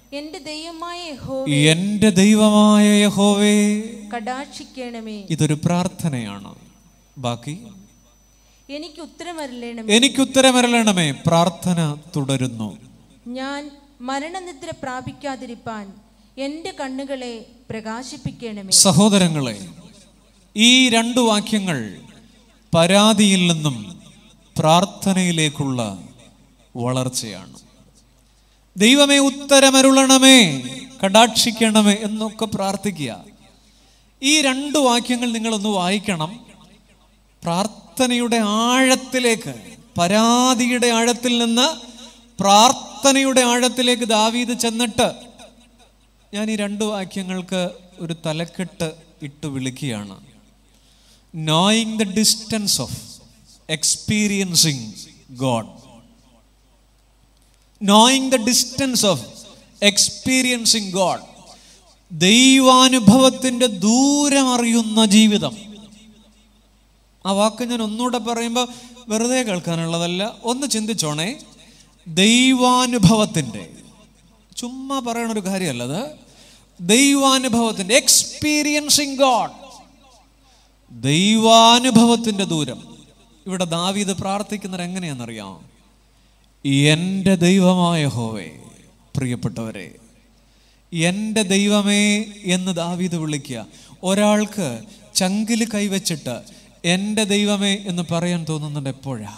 എന്റെ ദൈവമായ യഹോവേ എന്റെ ദൈവമായ യഹോവേ കടാക്ഷിക്കണമേ ഇതൊരു പ്രാർത്ഥനയാണ് ബാക്കി എനിക്ക് ഉത്തരമരളണമേ എനിക്ക് ഉത്തരമരളണമേ പ്രാർത്ഥന തുടരുന്നു ഞാൻ മരണനിദ്ര പ്രാപിക്കാതിരിപ്പാൻ എന്റെ കണ്ണുകളെ പ്രകാശിപ്പിക്കണമേ സഹോദരങ്ങളെ ഈ രണ്ടു വാക്യങ്ങൾ പരാതിയിൽ നിന്നും പ്രാർത്ഥനയിലേക്കുള്ള വളർച്ചയാണ് ദൈവമേ ഉത്തരമരുളണമേ കടാക്ഷിക്കണമേ എന്നൊക്കെ പ്രാർത്ഥിക്കുക ഈ രണ്ട് വാക്യങ്ങൾ നിങ്ങളൊന്ന് വായിക്കണം പ്രാർത്ഥനയുടെ ആഴത്തിലേക്ക് പരാതിയുടെ ആഴത്തിൽ നിന്ന് പ്രാർത്ഥനയുടെ ആഴത്തിലേക്ക് ദാവീദ് ചെന്നിട്ട് ഞാൻ ഈ രണ്ട് വാക്യങ്ങൾക്ക് ഒരു തലക്കെട്ട് ഇട്ട് വിളിക്കുകയാണ് knowing the distance of experiencing God knowing the distance of experiencing God ദൈവാനുഭവത്തിന്റെ ദൂരം അറിയുന്ന ജീവിതം ആ വാക്ക് ഞാൻ ഒന്നുകൂടെ പറയുമ്പോൾ വെറുതെ കേൾക്കാനുള്ളതല്ല ഒന്ന് ചിന്തിച്ചോണേ ദൈവാനുഭവത്തിൻ്റെ ചുമ്മാ പറയണ ഒരു കാര്യമല്ലത് ദൈവാനുഭവത്തിൻ്റെ എക്സ്പീരിയൻസിങ് ഗോഡ് ദൈവാനുഭവത്തിൻ്റെ ദൂരം ഇവിടെ ദാവീദ് പ്രാർത്ഥിക്കുന്നത് എങ്ങനെയാണെന്നറിയാം എൻ്റെ ദൈവമായ ഹോവേ പ്രിയപ്പെട്ടവരെ എൻ്റെ ദൈവമേ എന്ന് ദാവീദ് വിളിക്കുക ഒരാൾക്ക് ചങ്കിൽ കൈവച്ചിട്ട് എൻ്റെ ദൈവമേ എന്ന് പറയാൻ തോന്നുന്നുണ്ട് എപ്പോഴാ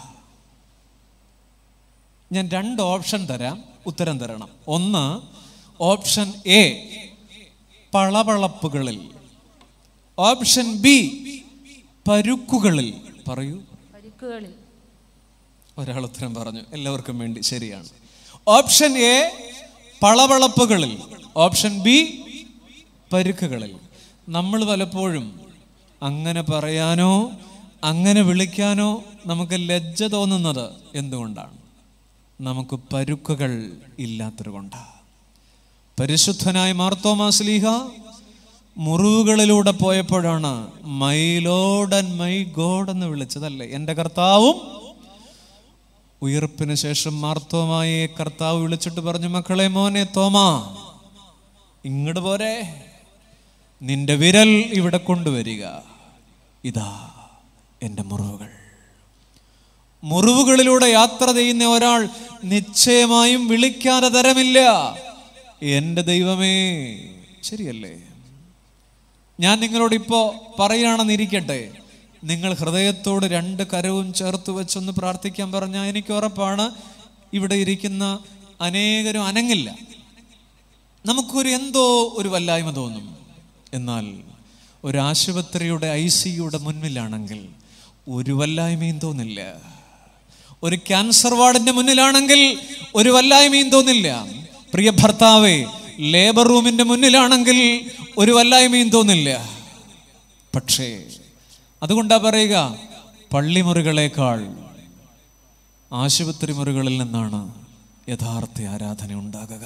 ഞാൻ രണ്ട് ഓപ്ഷൻ തരാം ഉത്തരം തരണം ഒന്ന് ഓപ്ഷൻ എ പളപളപ്പുകളിൽ ഓപ്ഷൻ ബി പരുക്കുകളിൽ പറയൂ പരിക്കുകളിൽ ഒരാൾ ഉത്തരം പറഞ്ഞു എല്ലാവർക്കും വേണ്ടി ശരിയാണ് ഓപ്ഷൻ എ പളവളപ്പുകളിൽ ഓപ്ഷൻ ബി പരുക്കുകളിൽ നമ്മൾ പലപ്പോഴും അങ്ങനെ പറയാനോ അങ്ങനെ വിളിക്കാനോ നമുക്ക് ലജ്ജ തോന്നുന്നത് എന്തുകൊണ്ടാണ് നമുക്ക് പരുക്കുകൾ ഇല്ലാത്തത് കൊണ്ടാണ് പരിശുദ്ധനായ മാർത്തോമാസ്ലീഹ മുറിവുകളിലൂടെ പോയപ്പോഴാണ് my lord and my God എന്ന് വിളിച്ചതല്ലേ എൻ്റെ കർത്താവും ഉയർപ്പിന് ശേഷം മാർത്തോമായി കർത്താവ് വിളിച്ചിട്ട് പറഞ്ഞു മക്കളെ മോനെ തോമാ ഇങ്ങോട്ട് പോരെ നിന്റെ വിരൽ ഇവിടെ കൊണ്ടുവരിക ഇതാ എൻ്റെ മുറിവുകൾ മുറിവുകളിലൂടെ യാത്ര ചെയ്യുന്ന ഒരാൾ നിശ്ചയമായും വിളിക്കാതെ തരമില്ല എൻ്റെ ദൈവമേ ശരിയല്ലേ ഞാൻ നിങ്ങളോട് ഇപ്പോൾ പറയുകയാണെന്നിരിക്കട്ടെ നിങ്ങൾ ഹൃദയത്തോട് രണ്ട് കരവും ചേർത്ത് വെച്ചൊന്ന് പ്രാർത്ഥിക്കാൻ പറഞ്ഞാൽ എനിക്ക് ഉറപ്പാണ് ഇവിടെ ഇരിക്കുന്ന അനേകരും അനങ്ങില്ല നമുക്കൊരു എന്തോ ഒരു വല്ലായ്മ തോന്നും എന്നാൽ ഒരു ആശുപത്രിയുടെ ഐ സിയുടെ മുന്നിലാണെങ്കിൽ ഒരു വല്ലായ്മയും തോന്നില്ല ഒരു ക്യാൻസർ വാർഡിന്റെ മുന്നിലാണെങ്കിൽ ഒരു വല്ലായ്മയും തോന്നില്ല പ്രിയ ഭർത്താവേ ലേബർ റൂമിന്റെ മുന്നിലാണെങ്കിൽ ഒരു വല്ലായ്മയും തോന്നില്ല പക്ഷേ അതുകൊണ്ടാ പറയുക പള്ളിമുറികളേക്കാൾ ആശുപത്രി മുറികളിൽ നിന്നാണ് യഥാർത്ഥ ആരാധന ഉണ്ടാകുക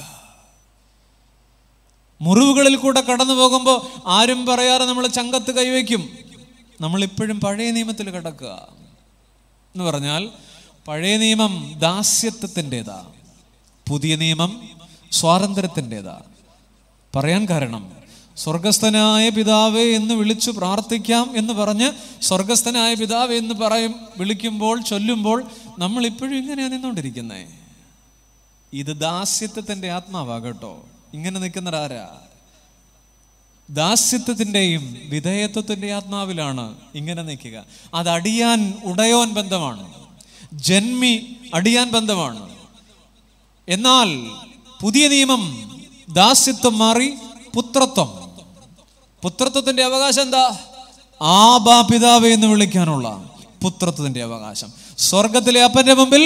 മുറിവുകളിൽ കൂടെ കടന്നു പോകുമ്പോൾ ആരും പറയാതെ നമ്മൾ ചങ്കത്ത് കൈവയ്ക്കും നമ്മൾ ഇപ്പോഴും പഴയ നിയമത്തിൽ കിടക്കുക എന്ന് പറഞ്ഞാൽ പഴയ നിയമം ദാസ്യത്വത്തിൻ്റെതാ പുതിയ നിയമം സ്വാതന്ത്ര്യത്തിൻ്റെതാ പറയാൻ കാരണം സ്വർഗസ്ഥനായ പിതാവേ എന്ന് വിളിച്ചു പ്രാർത്ഥിക്കാം എന്ന് പറഞ്ഞ് സ്വർഗസ്ഥനായ പിതാവേ എന്ന് പറയും വിളിക്കുമ്പോൾ ചൊല്ലുമ്പോൾ നമ്മൾ ഇപ്പോഴും ഇങ്ങനെയാണ് നിന്നുകൊണ്ടിരിക്കുന്നേ ഇത് ദാസ്യത്വത്തിന്റെ ആത്മാവാകട്ടോ ഇങ്ങനെ നിൽക്കുന്നവരാരാ ദാസ്യത്വത്തിന്റെയും വിധേയത്വത്തിന്റെ ആത്മാവിലാണ് ഇങ്ങനെ നിൽക്കുക അത് അടിയാൻ ഉടയോൻ ബന്ധമാണ് ജന്മി അടിയാൻ ബന്ധമാണ് എന്നാൽ പുതിയ നിയമം ദാസ്യത്വം മാറി പുത്രത്വം പുത്രത്വത്തിന്റെ അവകാശം എന്താ ആബാ പിതാവേ എന്ന് വിളിക്കാനുള്ള പുത്രത്വത്തിന്റെ അവകാശം സ്വർഗത്തിലെ അപ്പന്റെ മുമ്പിൽ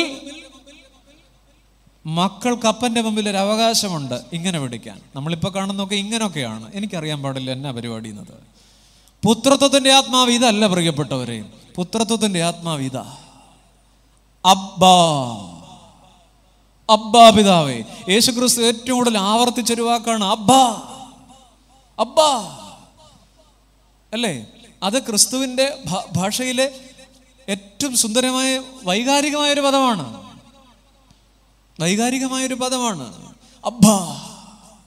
മക്കൾക്ക് അപ്പന്റെ മുമ്പിൽ ഒരു അവകാശമുണ്ട് ഇങ്ങനെ വിളിക്കാൻ നമ്മളിപ്പോൾ കാണുന്നൊക്കെ ഇങ്ങനൊക്കെയാണ് എനിക്കറിയാൻ പാടില്ല എന്നാ പരിപാടി എന്നത് പുത്രത്വത്തിന്റെ ആത്മാവ് ഇതല്ല പ്രിയപ്പെട്ടവരെ പുത്രത്വത്തിന്റെ ആത്മാവ് ഇതാ അബ്ബാ അബ്ബാ പിതാവേ യേശുക്രിസ്തു ഏറ്റവും കൂടുതൽ ആവർത്തിച്ചൊരു വാക്കാണ് അബ്ബാ അബ്ബാ അല്ലേ അത് ക്രിസ്തുവിന്റെ ഭ- ഭാഷയിലെ ഏറ്റവും സുന്ദരമായ വൈകാരികമായ ഒരു പദമാണ് വൈകാരികമായ ഒരു പദമാണ് അബ്ബാ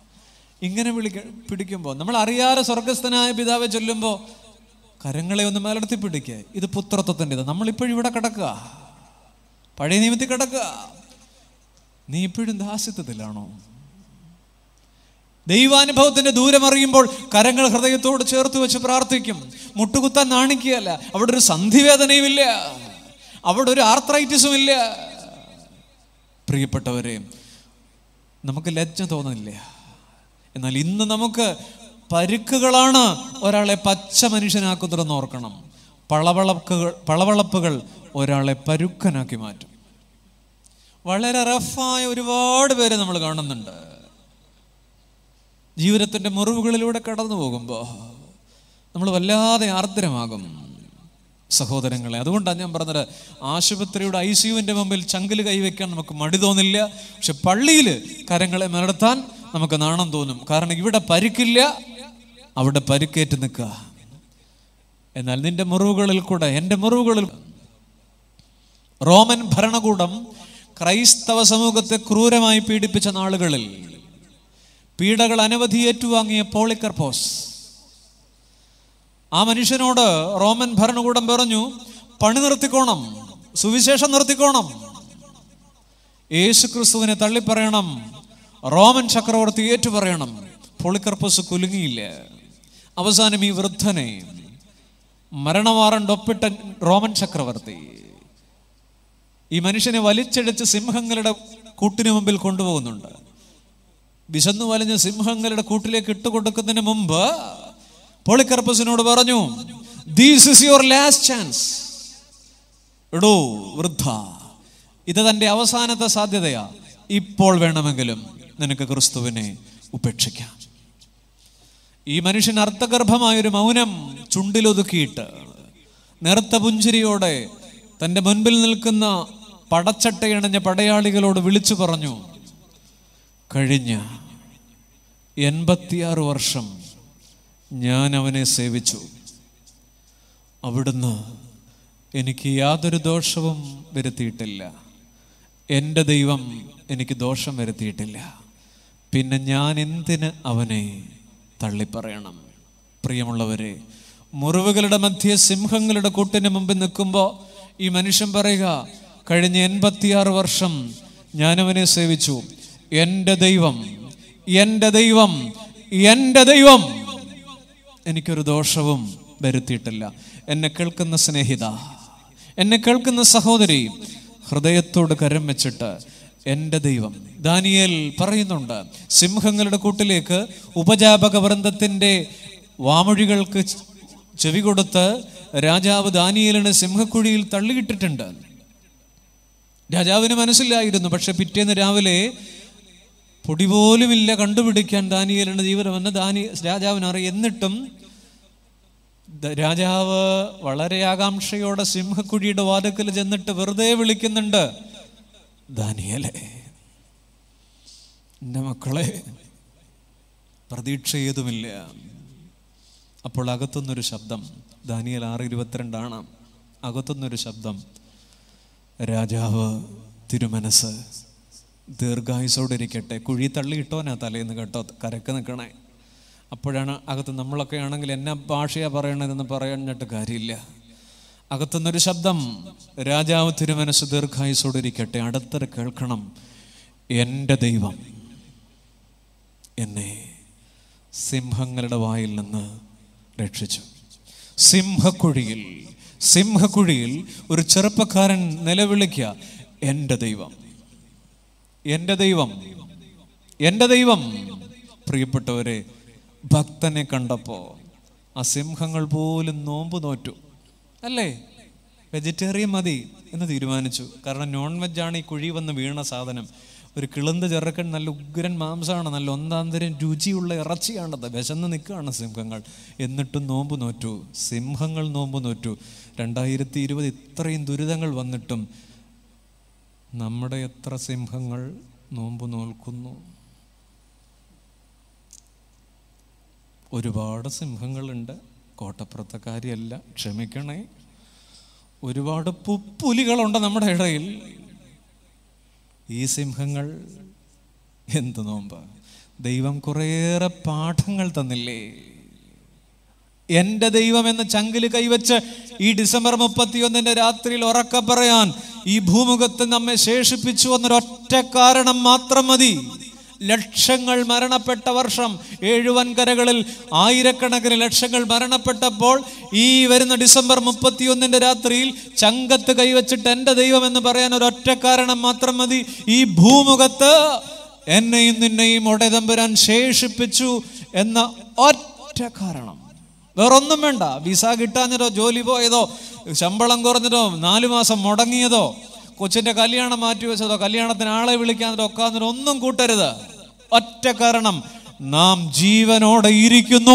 ഇങ്ങനെ വിളിക്ക പിടിക്കുമ്പോൾ നമ്മൾ അറിയാതെ സ്വർഗസ്ഥനായ പിതാവെ ചൊല്ലുമ്പോൾ കരങ്ങളെ ഒന്ന് മേലടത്തി പിടിക്കുക ഇത് പുത്രത്വത്തിൻ്റെത് നമ്മളിപ്പോഴും ഇവിടെ കിടക്കുക പഴയ നിയമത്തിൽ കിടക്കുക നീ ഇപ്പോഴും ദാസ്യത്വത്തിലാണോ ദൈവാനുഭവത്തിന്റെ ദൂരം അറിയുമ്പോൾ കരങ്ങൾ ഹൃദയത്തോട് ചേർത്ത് വെച്ച് പ്രാർത്ഥിക്കും മുട്ടുകുത്താൻ നാണിക്കുകയല്ല അവിടെ ഒരു സന്ധിവേദനയുമില്ല അവിടെ ഒരു ആർത്രൈറ്റിസും ഇല്ല പ്രിയപ്പെട്ടവരെ നമുക്ക് ലജ്ജ തോന്നില്ല എന്നാൽ ഇന്ന് നമുക്ക് പരുക്കുകളാണ് ഒരാളെ പച്ച മനുഷ്യനാക്കുന്നതെന്ന് ഓർക്കണം പളവളപ്പുകൾ പളവളപ്പുകൾ ഒരാളെ പരുക്കനാക്കി മാറ്റും വളരെ റഫായ ഒരുപാട് പേരെ നമ്മൾ കാണുന്നുണ്ട് ജീവിതത്തിൻ്റെ മുറിവുകളിലൂടെ കടന്നു പോകുമ്പോൾ നമ്മൾ വല്ലാതെ ആർദ്രമാകും സഹോദരങ്ങളെ അതുകൊണ്ടാണ് ഞാൻ പറഞ്ഞത് ആശുപത്രിയുടെ ഐ സിയുവിൻ്റെ മുമ്പിൽ ചങ്കിൽ കൈവയ്ക്കാൻ നമുക്ക് മടി തോന്നില്ല പക്ഷെ പള്ളിയിൽ കരങ്ങളെ നടത്താൻ നമുക്ക് നാണം തോന്നും കാരണം ഇവിടെ പരിക്കില്ല അവിടെ പരിക്കേറ്റ് നിൽക്കുക എന്നാൽ നിന്റെ മുറിവുകളിൽ കൂടെ എൻ്റെ മുറിവുകളിൽ റോമൻ ഭരണകൂടം ക്രൈസ്തവ സമൂഹത്തെ ക്രൂരമായി പീഡിപ്പിച്ച നാളുകളിൽ പീഡകൾ അനവധി ഏറ്റുവാങ്ങിയ പോളിക്കർപ്പോസ് ആ മനുഷ്യനോട് റോമൻ ഭരണകൂടം പറഞ്ഞു പണി നിർത്തിക്കോണം സുവിശേഷം നിർത്തിക്കോണം യേശു ക്രിസ്തുവിനെ തള്ളിപ്പറയണം റോമൻ ചക്രവർത്തി ഏറ്റുപറയണം പോളിക്കർപ്പസ് കുലുങ്ങിയില്ല അവസാനം ഈ വൃദ്ധനെ മരണവാറണ്ട് ഒപ്പിട്ട റോമൻ ചക്രവർത്തി ഈ മനുഷ്യനെ വലിച്ചെടുത്ത് സിംഹങ്ങളുടെ കൂട്ടിന് മുമ്പിൽ കൊണ്ടുപോകുന്നുണ്ട് വിശന്നു വലിഞ്ഞ സിംഹങ്ങളുടെ കൂട്ടിലേക്ക് ഇട്ടുകൊടുക്കുന്നതിന് മുമ്പ് പോളിക്കർപ്പസിനോട് പറഞ്ഞു this is your last chance എടോ വൃദ്ധ ഇത് തൻ്റെ അവസാനത്തെ സാധ്യതയാ ഇപ്പോൾ വേണമെങ്കിലും നിനക്ക് ക്രിസ്തുവിനെ ഉപേക്ഷിക്കാം ഈ മനുഷ്യൻ അർത്ഥഗർഭമായൊരു മൗനം ചുണ്ടിലൊതുക്കിയിട്ട് നേർത്ത പുഞ്ചിരിയോടെ തൻ്റെ മുൻപിൽ നിൽക്കുന്ന പടച്ചട്ടയണഞ്ഞ പടയാളികളോട് വിളിച്ചു പറഞ്ഞു കഴിഞ്ഞ എൺപത്തിയാറ് വർഷം ഞാൻ അവനെ സേവിച്ചു അവിടുന്ന് എനിക്ക് യാതൊരു ദോഷവും വരുത്തിയിട്ടില്ല എൻ്റെ ദൈവം എനിക്ക് ദോഷം വരുത്തിയിട്ടില്ല പിന്നെ ഞാൻ എന്തിന് അവനെ തള്ളിപ്പറയണം പ്രിയമുള്ളവരെ മുറിവുകളുടെ മധ്യ സിംഹങ്ങളുടെ കൂട്ടിന് മുമ്പിൽ നിൽക്കുമ്പോൾ ഈ മനുഷ്യൻ പറയുക കഴിഞ്ഞ എൺപത്തിയാറ് വർഷം ഞാനവനെ സേവിച്ചു എൻ്റെ ദൈവം എൻ്റെ ദൈവം എൻ്റെ ദൈവം എനിക്കൊരു ദോഷവും വരുത്തിയിട്ടില്ല എന്നെ കേൾക്കുന്ന സ്നേഹിത എന്നെ കേൾക്കുന്ന സഹോദരി ഹൃദയത്തോട് കരം വെച്ചിട്ട് എൻ്റെ ദൈവം ദാനിയേൽ പറയുന്നുണ്ട് സിംഹങ്ങളുടെ കൂട്ടിലേക്ക് ഉപജാപക വൃന്ദത്തിൻ്റെ വാമൊഴികൾക്ക് ചെവി കൊടുത്ത് രാജാവ് ദാനിയേലിനെ സിംഹക്കുഴിയിൽ തള്ളിയിട്ടിട്ടുണ്ട് രാജാവിന് മനസ്സിലായിരുന്നു പക്ഷെ പിറ്റേന്ന് രാവിലെ പൊടി പോലുമില്ല കണ്ടുപിടിക്കാൻ ദാനിയേലിന്റെ ജീവിതമെന്ന് ദാനി രാജാവിന് അറിയാം എന്നിട്ടും ദ- രാജാവ് വളരെ ആകാംക്ഷയോടെ സിംഹക്കുഴിയുടെ വാതക്കൽ ചെന്നിട്ട് വെറുതെ വിളിക്കുന്നുണ്ട് ദാനിയലെ എൻ്റെ മക്കളെ പ്രതീക്ഷ ഏതുമില്ല അപ്പോൾ അകത്തുനിന്നൊരു ശബ്ദം ദാനിയൽ ആറ് ഇരുപത്തിരണ്ടാണ് അകത്തുനിന്നൊരു ശബ്ദം രാജാവ് തിരുമനസ് ദീർഘായുസോടെ ഇരിക്കട്ടെ കുഴി തള്ളിയിട്ടോനാ തലേന്ന് കേട്ടോ കരക്ക് നിൽക്കണേ അപ്പോഴാണ് അകത്ത് നമ്മളൊക്കെ ആണെങ്കിൽ എന്നെ ഭാഷയാ പറയണതെന്ന് പറയാനിട്ട് കാര്യമില്ല അകത്തുനിന്നൊരു ശബ്ദം രാജാവ് തിരുമനസ് ദീർഘായുസോടെ ഇരിക്കട്ടെ അടുത്തര കേൾക്കണം എൻ്റെ ദൈവം എന്നെ സിംഹങ്ങളുടെ വായിൽ നിന്ന് രക്ഷിച്ചു സിംഹക്കുഴിയിൽ സിംഹക്കുഴിയിൽ ഒരു ചെറുപ്പക്കാരൻ നിലവിളിക്കുക എൻ്റെ ദൈവം എൻ്റെ ദൈവം എൻ്റെ ദൈവം പ്രിയപ്പെട്ടവരെ ഭക്തനെ കണ്ടപ്പോ ആ സിംഹങ്ങൾ പോലും നോമ്പ് നോറ്റു അല്ലേ വെജിറ്റേറിയൻ മതി എന്ന് തീരുമാനിച്ചു കാരണം നോൺ വെജാണ് ഈ കുഴി വന്ന് വീണ സാധനം ഒരു കിളുന്ത് ചെറുക്കൻ നല്ല ഉഗ്രൻ മാംസമാണ് നല്ല ഒന്നാന്തരം രുചിയുള്ള ഇറച്ചിയാണത് വിശന്ന് നിൽക്കുകയാണ് സിംഹങ്ങൾ എന്നിട്ടും നോമ്പ് നോറ്റു സിംഹങ്ങൾ നോമ്പ് നോറ്റു രണ്ടായിരത്തി ഇരുപത് ഇത്രയും ദുരിതങ്ങൾ വന്നിട്ടും നമ്മുടെ എത്ര സിംഹങ്ങൾ നോമ്പ് നോൽക്കുന്നു ഒരുപാട് സിംഹങ്ങളുണ്ട് കോട്ടപ്പുറത്തെ കാര്യമല്ല ക്ഷമിക്കണേ ഒരുപാട് പുപ്പുലികളുണ്ട് നമ്മുടെ ഇടയിൽ ഈ സിംഹങ്ങൾ എന്ത് നോമ്പ് ദൈവം കുറേയേറെ പാഠങ്ങൾ തന്നില്ലേ എൻ്റെ ദൈവം എന്ന ചങ്കില് കൈവച്ച് ഈ ഡിസംബർ മുപ്പത്തിയൊന്നിന്റെ രാത്രിയിൽ ഉറക്ക പറയാൻ ഈ ഭൂമുഖത്ത് നമ്മെ ശേഷിപ്പിച്ചു എന്നൊരൊറ്റ കാരണം മാത്രം മതി ലക്ഷങ്ങൾ മരണപ്പെട്ട വർഷം ഏഴു വൻകരകളിൽ ആയിരക്കണക്കിന് ലക്ഷങ്ങൾ മരണപ്പെട്ടപ്പോൾ ഈ വരുന്ന ഡിസംബർ മുപ്പത്തിയൊന്നിന്റെ രാത്രിയിൽ ചങ്കത്ത് കൈവച്ചിട്ട് എൻ്റെ ദൈവം എന്ന് പറയാൻ ഒരൊറ്റ കാരണം മാത്രം മതി ഈ ഭൂമുഖത്ത് എന്നെയും നിന്നെയും ഒടതമ്പുരാൻ ശേഷിപ്പിച്ചു എന്ന ഒറ്റ കാരണം വേറൊന്നും വേണ്ട വിസ കിട്ടാഞ്ഞതോ ജോലി പോയതോ ശമ്പളം കുറഞ്ഞതോ നാലു മാസം മുടങ്ങിയതോ കൊച്ചിന്റെ കല്യാണം മാറ്റി വെച്ചതോ കല്യാണത്തിന് ആളെ വിളിക്കാനതോ ഒക്കാന്നതോ ഒന്നും കൂട്ടരുത് ഒറ്റ കാരണം നാം ജീവനോടെ ഇരിക്കുന്നു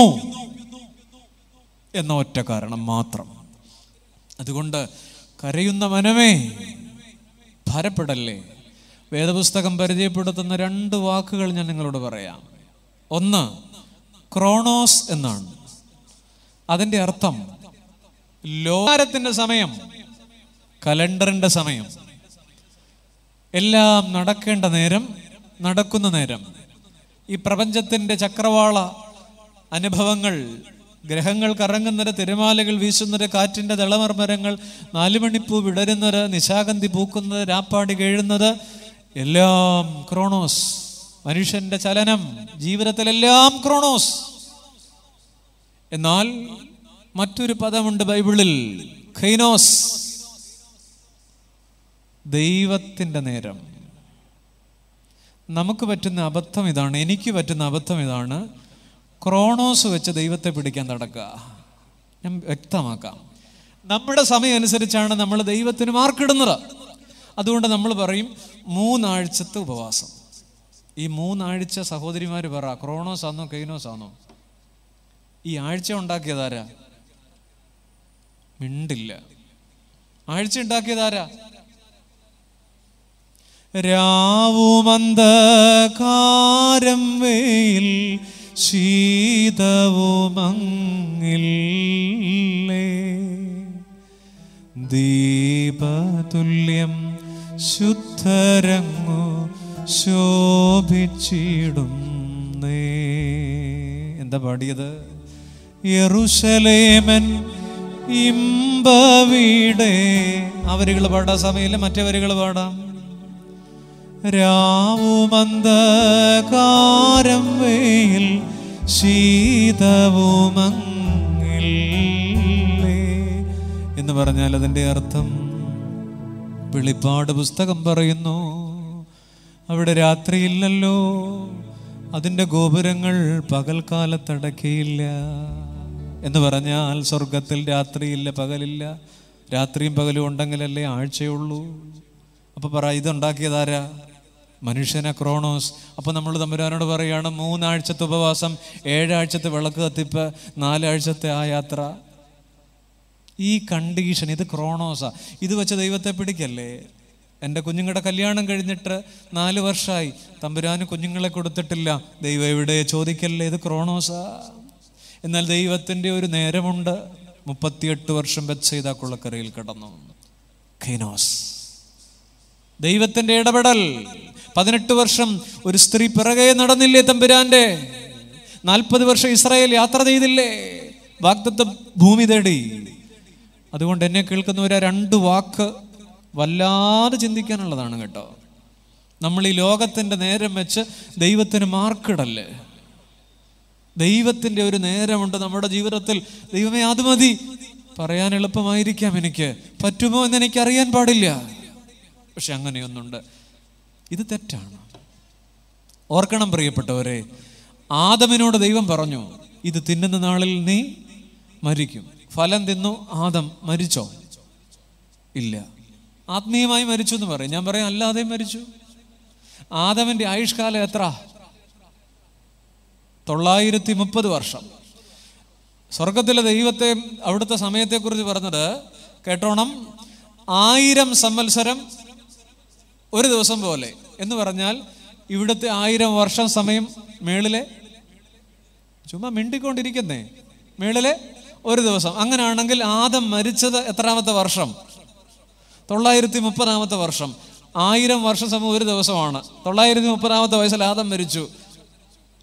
എന്ന ഒറ്റ കാരണം മാത്രം അതുകൊണ്ട് കരയുന്ന മനമേ ഭാരപ്പെടല്ലേ വേദപുസ്തകം പരിചയപ്പെടുത്തുന്ന രണ്ട് വാക്കുകൾ ഞാൻ നിങ്ങളോട് പറയാം ഒന്ന് ക്രോണോസ് എന്നാണ് അതിൻ്റെ അർത്ഥം ലോകാരത്തിൻ്റെ സമയം കലണ്ടറിൻ്റെ സമയം എല്ലാം നടക്കേണ്ട നേരം നടക്കുന്ന നേരം ഈ പ്രപഞ്ചത്തിൻ്റെ ചക്രവാള അനുഭവങ്ങൾ ഗ്രഹങ്ങൾ കറങ്ങുന്നത് തിരമാലകൾ വീശുന്നത് കാറ്റിൻ്റെ ദളമർമരങ്ങൾ നാലുമണിപ്പൂ വിടരുന്നത് നിശാഗന്ധി പൂക്കുന്നത് രാപ്പാടി കേഴുന്നത് എല്ലാം ക്രോണോസ് മനുഷ്യന്റെ ചലനം ജീവിതത്തിലെല്ലാം ക്രോണോസ് എന്നാൽ മറ്റൊരു പദമുണ്ട് ബൈബിളിൽ ഖൈനോസ് ദൈവത്തിൻ്റെ നേരം നമുക്ക് പറ്റുന്ന അബദ്ധം ഇതാണ് എനിക്ക് പറ്റുന്ന അബദ്ധം ഇതാണ് ക്രോണോസ് വെച്ച് ദൈവത്തെ പിടിക്കാൻ നടക്കുക ഞാൻ വ്യക്തമാക്കാം നമ്മുടെ സമയം അനുസരിച്ചാണ് നമ്മൾ ദൈവത്തിന് മാർക്കിടുന്നത് അതുകൊണ്ട് നമ്മൾ പറയും മൂന്നാഴ്ചത്തെ ഉപവാസം ഈ മൂന്നാഴ്ച സഹോദരിമാർ പറ ക്രോണോസ് ആണോ കൈനോസ് ആണോ ഈ ആഴ്ച ഉണ്ടാക്കിയതാരാ മിണ്ടില്ല ആഴ്ച ഉണ്ടാക്കിയതാരാ രാവുമന്ദകാരം വെയിൽ ശീതവുമങ്ങില്ലേ ദീപതുല്യം ശുദ്ധരങ്ങു ശോഭിച്ചിടുന്നേ എന്താ പാടിയത് യെറുശലേമൻ ഇമ്പവീടെ ആ വരികൾ പാടാൻ സമയമില്ല മറ്റേ വരികൾ പാടാം രാവുമന്ദകാരം വെയിൽ ശീതവുമങ്ങില്ലേ എന്ന് പറഞ്ഞാൽ അതിൻ്റെ അർത്ഥം വെളിപ്പാട് പുസ്തകം പറയുന്നു അവിടെ രാത്രിയില്ലല്ലോ അതിൻ്റെ ഗോപുരങ്ങൾ പകൽക്കാലത്തടക്കിയില്ല എന്ന് പറഞ്ഞാൽ സ്വർഗത്തിൽ രാത്രിയില്ല പകലില്ല രാത്രിയും പകലും ഉണ്ടെങ്കിലല്ലേ ആഴ്ചയുള്ളൂ അപ്പൊ പറ ഇതുണ്ടാക്കിയതാരാ മനുഷ്യനെ ക്രോണോസ് അപ്പൊ നമ്മൾ തമ്പുരാനോട് പറയാണ് മൂന്നാഴ്ചത്തെ ഉപവാസം ഏഴാഴ്ചത്തെ വിളക്ക് കത്തിപ്പ് നാലാഴ്ചത്തെ ആ യാത്ര ഈ കണ്ടീഷൻ ഇത് ക്രോണോസാ ഇത് വെച്ച് ദൈവത്തെ പിടിക്കല്ലേ എൻ്റെ കുഞ്ഞുങ്ങളുടെ കല്യാണം കഴിഞ്ഞിട്ട് നാല് വർഷമായി തമ്പുരാന് കുഞ്ഞുങ്ങളെ കൊടുത്തിട്ടില്ല ദൈവം എവിടെ ചോദിക്കല്ലേ ഇത് ക്രോണോസാ എന്നാൽ ദൈവത്തിൻ്റെ ഒരു നേരമുണ്ട് മുപ്പത്തിയെട്ട് വർഷം ബത്സൈത കുളക്കരയിൽ കിടന്നു ഖൈനോസ് ദൈവത്തിന്റെ ഇടപെടൽ പതിനെട്ട് വർഷം ഒരു സ്ത്രീ പിറകെ നടന്നില്ലേ തമ്പുരാന്റെ നാൽപ്പത് വർഷം ഇസ്രായേൽ യാത്ര ചെയ്തില്ലേ വാഗ്ദത്ത ഭൂമി തേടി അതുകൊണ്ട് എന്നെ കേൾക്കുന്നവരെ രണ്ട് വാക്ക് വല്ലാതെ ചിന്തിക്കാനുള്ളതാണ് കേട്ടോ നമ്മൾ ഈ ലോകത്തിന്റെ നേരം വെച്ച് ദൈവത്തിന് മാർക്കിടല്ലേ ദൈവത്തിന്റെ ഒരു നേരമുണ്ട് നമ്മുടെ ജീവിതത്തിൽ ദൈവമേ അത് മതി പറയാൻ എളുപ്പമായിരിക്കാം എനിക്ക് പറ്റുമോ എന്ന് എനിക്ക് അറിയാൻ പാടില്ല പക്ഷെ അങ്ങനെയൊന്നുണ്ട് ഇത് തെറ്റാണ് ഓർക്കണം പ്രിയപ്പെട്ടവരെ ആദമിനോട് ദൈവം പറഞ്ഞു ഇത് തിന്നുന്ന നാളിൽ നീ മരിക്കും ഫലം തിന്നു ആദം മരിച്ചോ ഇല്ല ആത്മീയമായി മരിച്ചു എന്ന് പറയും ഞാൻ പറയാം അല്ലാതെ മരിച്ചു ആദമിന്റെ ആയുഷ്കാലം എത്ര തൊള്ളായിരത്തി മുപ്പത് വർഷം സ്വർഗത്തിലെ ദൈവത്തെ അവിടുത്തെ സമയത്തെക്കുറിച്ച് പറഞ്ഞത് കേട്ടോണം ആയിരം സംവത്സരം ഒരു ദിവസം പോലെ എന്ന് പറഞ്ഞാൽ ഇവിടുത്തെ ആയിരം വർഷം സമയം മേളിലെ ചുമ്മാ മിണ്ടിക്കൊണ്ടിരിക്കുന്നേ മേളിലെ ഒരു ദിവസം അങ്ങനെയാണെങ്കിൽ ആദം മരിച്ചത് എത്രാമത്തെ വർഷം തൊള്ളായിരത്തി മുപ്പതാമത്തെ വർഷം ആയിരം വർഷം സമയം ഒരു ദിവസമാണ് തൊള്ളായിരത്തി മുപ്പതാമത്തെ വയസ്സിൽ ആദം മരിച്ചു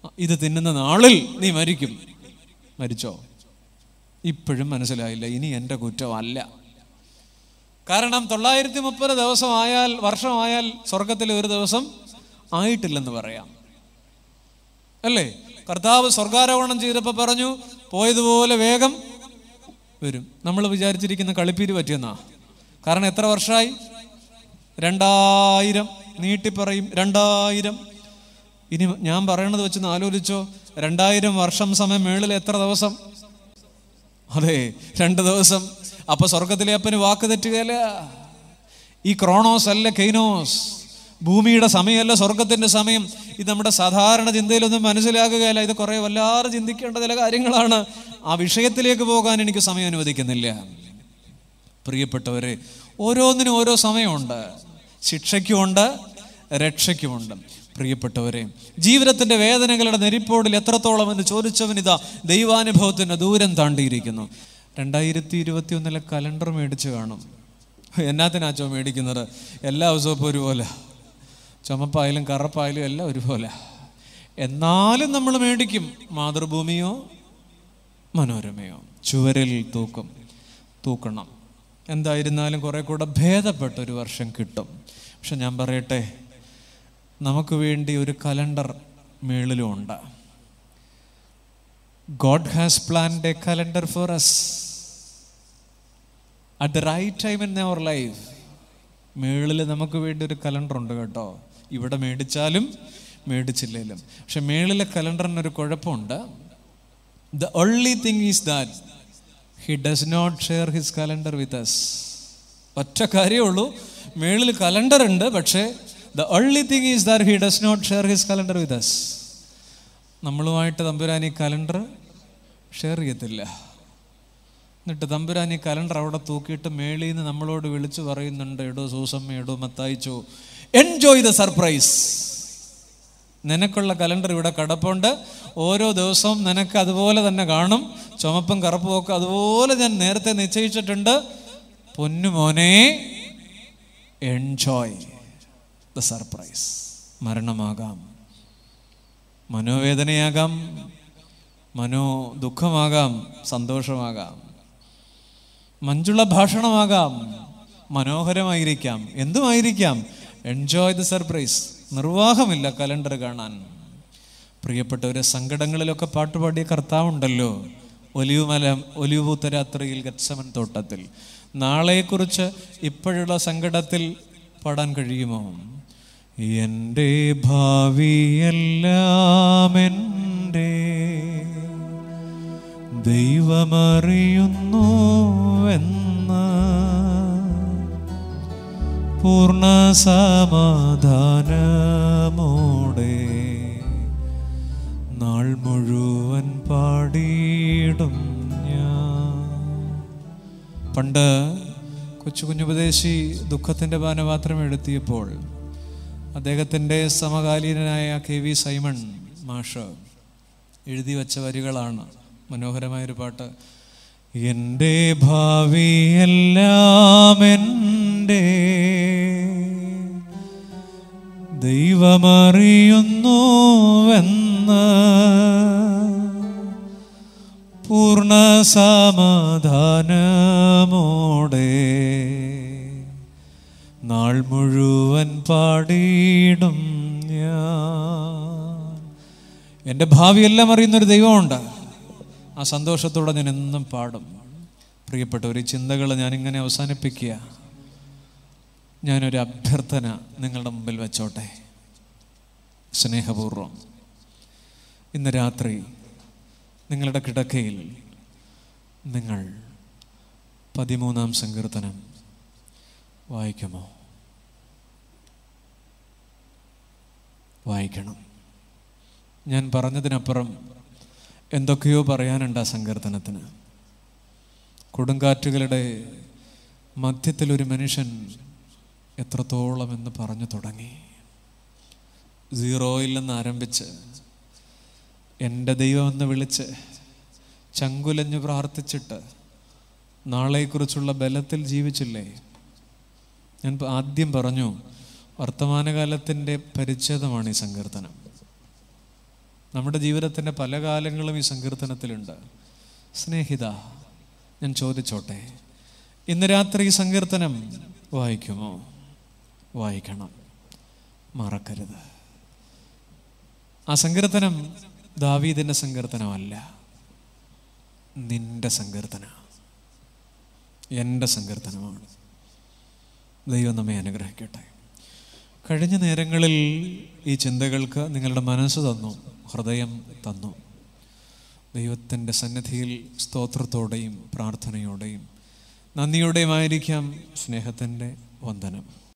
ഇത് തിന്നുന്ന നാളിൽ നീ മരിക്കും മരിച്ചോ ഇപ്പോഴും മനസ്സിലായില്ല ഇനി എൻ്റെ കുറ്റമല്ല കാരണം തൊള്ളായിരത്തി മുപ്പത് ദിവസമായാൽ വർഷമായാൽ സ്വർഗത്തിൽ ഒരു ദിവസം ആയിട്ടില്ലെന്ന് പറയാം അല്ലേ കർത്താവ് സ്വർഗാരോഹണം ചെയ്തപ്പോൾ പറഞ്ഞു പോയതുപോലെ വേഗം വരും നമ്മൾ വിചാരിച്ചിരിക്കുന്ന കളിപ്പീര് പറ്റിയെന്നാ കാരണം എത്ര വർഷമായി രണ്ടായിരം നീട്ടിപ്പറയും രണ്ടായിരം ഇനി ഞാൻ പറയണത് വെച്ചൊന്ന് ആലോചിച്ചോ രണ്ടായിരം വർഷം സമയം മേളിൽ എത്ര ദിവസം അതെ രണ്ട് ദിവസം അപ്പൊ സ്വർഗത്തിലെ അപ്പന് വാക്ക് തെറ്റുകയല്ല ഈ ക്രോണോസ് അല്ല കെയ്നോസ് ഭൂമിയുടെ സമയമല്ല സ്വർഗത്തിന്റെ സമയം ഇത് നമ്മുടെ സാധാരണ ചിന്തയിലൊന്നും മനസ്സിലാകുകയല്ല ഇത് കുറെ വല്ലാതെ ചിന്തിക്കേണ്ട ചില കാര്യങ്ങളാണ് ആ വിഷയത്തിലേക്ക് പോകാൻ എനിക്ക് സമയം അനുവദിക്കുന്നില്ല പ്രിയപ്പെട്ടവരെ ഓരോന്നിനും ഓരോ സമയമുണ്ട് ശിക്ഷയ്ക്കുമുണ്ട് രക്ഷയ്ക്കുമുണ്ട് പ്രിയപ്പെട്ടവരെ ജീവിതത്തിന്റെ വേദനകളുടെ നെരിപ്പോടിൽ എത്രത്തോളം എന്ന് ചോദിച്ചവനിതാ ദൈവാനുഭവത്തിന്റെ ദൂരം താണ്ടിയിരിക്കുന്നു രണ്ടായിരത്തി ഇരുപത്തി ഒന്നിലെ കലണ്ടർ മേടിച്ച് കാണും എന്നാത്തിനാച്ചോ മേടിക്കുന്നത് എല്ലാ ദിവസവും ഇപ്പോൾ ഒരുപോലെ ചുമപ്പായാലും കറുപ്പായാലും എല്ലാം ഒരുപോലെ എന്നാലും നമ്മൾ മേടിക്കും മാതൃഭൂമിയോ മനോരമയോ ചുവരിൽ തൂക്കും തൂക്കണം എന്തായിരുന്നാലും കുറെ കൂടെ ഭേദപ്പെട്ട ഒരു വർഷം കിട്ടും പക്ഷെ ഞാൻ പറയട്ടെ നമുക്ക് വേണ്ടി ഒരു കലണ്ടർ മേളിലും ഉണ്ട് God has planned a calendar for us at the right time in our life മേളിൽ നമുക്ക് വേണ്ടി ഒരു കലണ്ടർ ഉണ്ട് കേട്ടോ ഇവിടെ മേടിച്ചാലും മേടിച്ചില്ലേലും പക്ഷെ മേളിലെ കലണ്ടറിന് ഒരു കുഴപ്പമുണ്ട് the only thing is that he does not share his calendar with us ഒറ്റ കാര്യമേ ഉള്ളൂ മേളിൽ കലണ്ടർ ഉണ്ട് പക്ഷേ the only thing is that he does not share his calendar with us നമ്മളുമായിട്ട് തമ്പുരാൻ ഈ കലണ്ടർ ഷെയർ ചെയ്യത്തില്ല എന്നിട്ട് തമ്പുരാൻ ഈ കലണ്ടർ അവിടെ തൂക്കിയിട്ട് മേളിൽ നിന്ന് നമ്മളോട് വിളിച്ചു പറയുന്നുണ്ട് എടോ സൂസമ്മ എടോ മത്തായിച്ചോ എൻജോയ് ദ സർപ്രൈസ് നിനക്കുള്ള കലണ്ടർ ഇവിടെ കിടപ്പുണ്ട് ഓരോ ദിവസവും നിനക്ക് അതുപോലെ തന്നെ കാണും ചുമപ്പും കറുപ്പും ഒക്കെ അതുപോലെ ഞാൻ നേരത്തെ നിശ്ചയിച്ചിട്ടുണ്ട് പൊന്നുമോനെ എൻജോയ് ദ സർപ്രൈസ് മരണമാകാം മനോവേദനയാകാം മനോ ദുഃഖമാകാം സന്തോഷമാകാം മഞ്ജുള ഭാഷണമാകാം മനോഹരമായിരിക്കാം എന്തുമായിരിക്കാം എൻജോയ് ദ സർപ്രൈസ് നിർവാഹമില്ല കലണ്ടർ കാണാൻ പ്രിയപ്പെട്ടവരെ സങ്കടങ്ങളിലൊക്കെ പാട്ടുപാടിയ കർത്താവുണ്ടല്ലോ ഒലിവുമല ഒലിവുത്തരാത്രിയിൽ ഗത്സമൻ തോട്ടത്തിൽ നാളെക്കുറിച്ച് ഇപ്പോഴുള്ള സങ്കടത്തിൽ പാടാൻ കഴിയുമോ എൻ്റെ ഭാവിയെല്ലാം എൻ്റെ ദൈവമറിയുന്നുവെന്ന് പൂർണ്ണ സമാധാനമോടെ നാൾ മുഴുവൻ പാടിയിടും ഞാൻ പണ്ട് കൊച്ചു കുഞ്ഞുപദേശി ദുഃഖത്തിൻ്റെ പാനപാത്രം എടുത്തിയപ്പോൾ അദ്ദേഹത്തിൻ്റെ സമകാലീനനായ കെ വി സൈമൺ മാഷ് എഴുതി വച്ച വരികളാണ് മനോഹരമായൊരു പാട്ട് എൻ്റെ ഭാവിയെല്ലാം എൻ്റെ ദൈവമറിയുന്നുവെന്ന് പൂർണ്ണ സമാധാനമോടെ നാൾ മുഴുവൻ പാടിയിടും ഞാൻ എൻ്റെ ഭാവിയെല്ലാം അറിയുന്നൊരു ദൈവമുണ്ട് ആ സന്തോഷത്തോടെ ഞാൻ എന്നും പാടും പ്രിയപ്പെട്ട ഒരു ചിന്തകൾ ഞാനിങ്ങനെ അവസാനിപ്പിക്കുക ഞാനൊരു അഭ്യർത്ഥന നിങ്ങളുടെ മുമ്പിൽ വെച്ചോട്ടെ സ്നേഹപൂർവം ഇന്ന് രാത്രി നിങ്ങളുടെ കിടക്കയിൽ നിങ്ങൾ പതിമൂന്നാം സങ്കീർത്തനം വായിക്കുമോ വായിക്കണം ഞാൻ പറഞ്ഞതിനപ്പുറം എന്തൊക്കെയോ പറയാനുണ്ട് ആ സങ്കീർത്തനത്തിന് കൊടുങ്കാറ്റുകളുടെ മധ്യത്തിൽ ഒരു മനുഷ്യൻ എത്രത്തോളം എന്ന് പറഞ്ഞു തുടങ്ങി സീറോയിൽ നിന്ന് ആരംഭിച്ച് എൻ്റെ ദൈവമെന്ന് വിളിച്ച് ചങ്കുലഞ്ഞു പ്രാർത്ഥിച്ചിട്ട് നാളെക്കുറിച്ചുള്ള ബലത്തിൽ ജീവിച്ചില്ലേ ഞാൻ പ- ആദ്യം പറഞ്ഞു വർത്തമാനകാലത്തിൻ്റെ പരിച്ഛേദമാണ് ഈ സങ്കീർത്തനം നമ്മുടെ ജീവിതത്തിൻ്റെ പല കാലങ്ങളും ഈ സങ്കീർത്തനത്തിലുണ്ട് സ്നേഹിത ഞാൻ ചോദിച്ചോട്ടെ ഇന്ന് രാത്രി ഈ സങ്കീർത്തനം വായിക്കുമോ വായിക്കണം മറക്കരുത് ആ സങ്കീർത്തനം ദാവീദിൻ്റെ സങ്കീർത്തനമല്ല നിന്റെ സങ്കീർത്തന എൻ്റെ സങ്കീർത്തനമാണ് ദൈവം നമ്മെ അനുഗ്രഹിക്കട്ടെ കഴിഞ്ഞ നേരങ്ങളിൽ ഈ ചിന്തകൾക്ക് നിങ്ങളുടെ മനസ്സ് തന്നു ഹൃദയം തന്നു ദൈവത്തിൻ്റെ സന്നിധിയിൽ സ്തോത്രത്തോടെയും പ്രാർത്ഥനയോടെയും നന്ദിയോടെയും ആയിരിക്കാം സ്നേഹത്തിൻ്റെ വന്ദനം